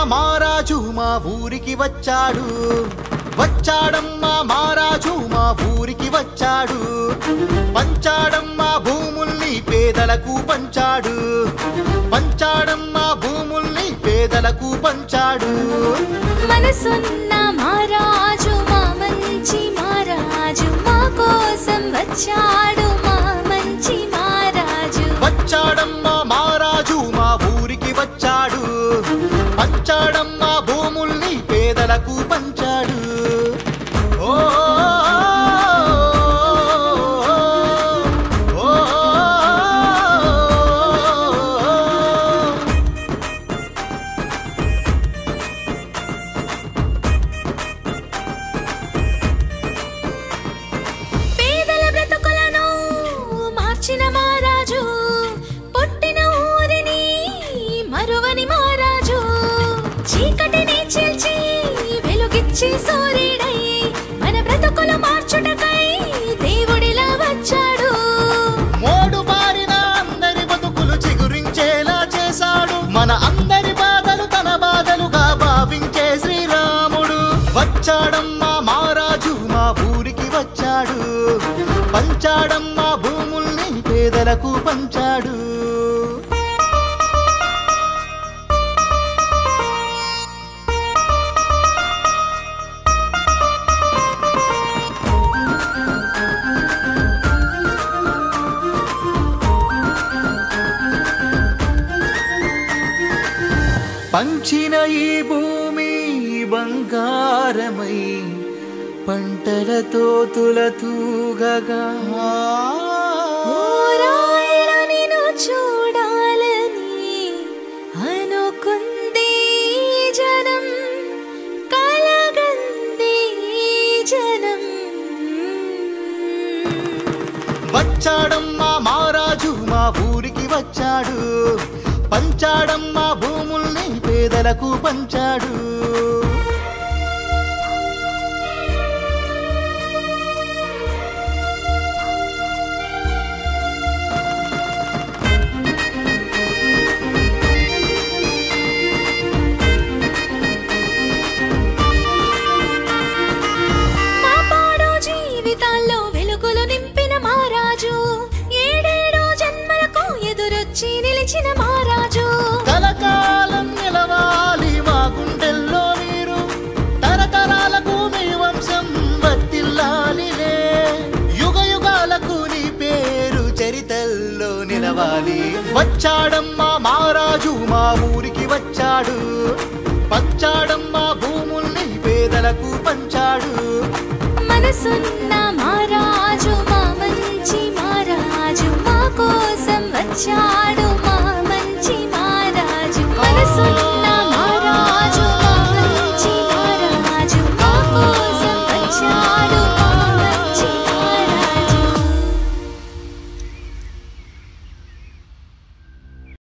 మారాజు మా ఊరికి వచ్చాడు వచ్చాడమ్మా మారాజు మా ఊరికి వచ్చాడు పంచాడమ్మా భూముల్ని పేదలకు పంచాడు పంచాడమ్మా భూముల్ని పేదలకు పంచాడు మనసున్న మారాజు మా మంచి మారాజు మా కోసం వచ్చాడు మా మంచి మారాజు వచ్చాడమ్మా మారాజు మా ఊరికి వచ్చాడు పంచాడమ్మా భూముల్ని పేదలకు పంచాడు ఓ ఓ, ఓ, పేదల బ్రతుకులను మార్చిన మారాజు పుట్టిన ఊరిని మరువని మారాజు చీకటిని చీల్చి వెలుగిచ్చి సూర్యుడై మన బ్రతుకులు మార్చుటకై దేవుడిలా వచ్చాడు మోడు బారిన అందరి బతుకులు చిగురించేలా చేశాడు మన అందరి బాధలు తన బాధలుగా భావించే శ్రీరాముడు వచ్చాడమ్మా మారాజు మా ఊరికి వచ్చాడు పంచాడమ్మా భూముల్ని పేదలకు పంచాడు పంచిన ఈ భూమి బంగారమై పంటలతో తులతూగగా ఊరాయన నిన్ను చూడాలని అనుకుంది జనం కలగంది జనం వచ్చాడమ్మా మారాజు మా ఊరికి వచ్చాడు పంచాడమ్మా భూముల్ని పేదలకు పంచాడు మా పాడు జీవితాల్లో వెలుగులు నింపిన మారాజు ఏడేడు జన్మలకు ఎదురొచ్చి నిలిచిన మారాజు కలకాలం నిలవాలి మా గుండెల్లో మీరు తరతరాలకు మీ వంశం వర్తిల్లాలిలే యుగ యుగాలకు నీ పేరు చరితల్లో నిలవాలి వచ్చాడమ్మా మారాజు మా ఊరికి వచ్చాడు పంచాడమ్మా భూముల్ని పేదలకు పంచాడు మనసున్న మారాజు మా మంచి మారాజు మా కోసం వచ్చాడు